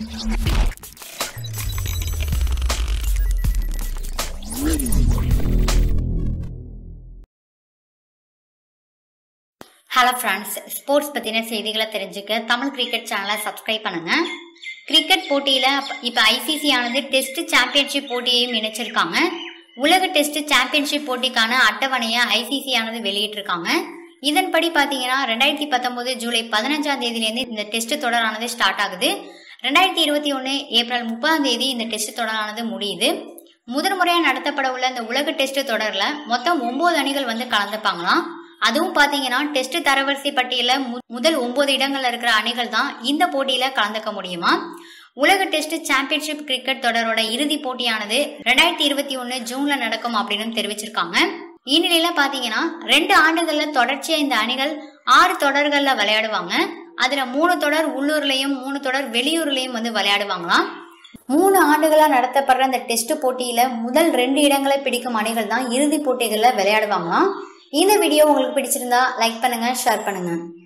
hello friends sports பற்றின செய்திகளை தெரிஞ்சுக்க தமிழ் கிரிக்கெட் சேனலை சப்ஸ்கிரைப் பண்ணுங்க கிரிக்கெட் போட்டியில் இப்போ ஐசிசி ஆனது டெஸ்ட் சாம்பியன்ஷிப் போட்டியையும் இணைச்சிருக்காங்க உலக டெஸ்ட் சாம்பியன்ஷிப் போட்டிக்கான அட்டவணையை ஐசிசி ஆனது வெளியிட்டிருக்காங்க இதன்படி பார்த்தீங்கன்னா ரெண்டாயிரத்தி பத்தொன்பது ஜூலை பதினஞ்சாம் தேதியிலேருந்து இந்த டெஸ்ட் தொடரானது ஸ்டார்ட் ஆகுது ரெண்டாயிரத்தி இருபத்தி ஒன்று ஏப்ரல் முப்பதாம் தேதி இந்த டெஸ்ட் தொடரானது முடியுது முதன் முறையாக நடத்தப்பட உள்ள இந்த உலக டெஸ்ட் தொடரில் மொத்தம் ஒன்பது அணிகள் வந்து கலந்துப்பாங்களாம் அதுவும் பார்த்தீங்கன்னா டெஸ்ட் தரவரிசை பட்டியலில் மு- முதல் ஒன்பது இடங்கள்ல இருக்கிற அணிகள் தான் இந்த போட்டியில கலந்துக்க முடியுமா உலக டெஸ்ட் சாம்பியன்ஷிப் கிரிக்கெட் தொடரோட இறுதி போட்டியானது ரெண்டாயிரத்தி இருபத்தி ஒன்று ஜூன்ல நடக்கும் அப்படின்னு தெரிவிச்சிருக்காங்க இந்நிலையில பாத்தீங்கன்னா ரெண்டு ஆண்டுகள்ல தொடர்ச்சியா இந்த அணிகள் ஆறு தொடர்கள்ல விளையாடுவாங்க அதுல மூணு தொடர் உள்ளூர்லயும் மூணு தொடர் வெளியூர்லயும் வந்து விளையாடுவாங்களாம் மூணு ஆண்டுகளா நடத்தப்படுற இந்த டெஸ்ட் போட்டியில முதல் ரெண்டு இடங்களை பிடிக்கும் அணிகள் தான் இறுதி போட்டிகள்ல விளையாடுவாங்களாம் இந்த வீடியோ உங்களுக்கு பிடிச்சிருந்தா லைக் பண்ணுங்க ஷேர் பண்ணுங்க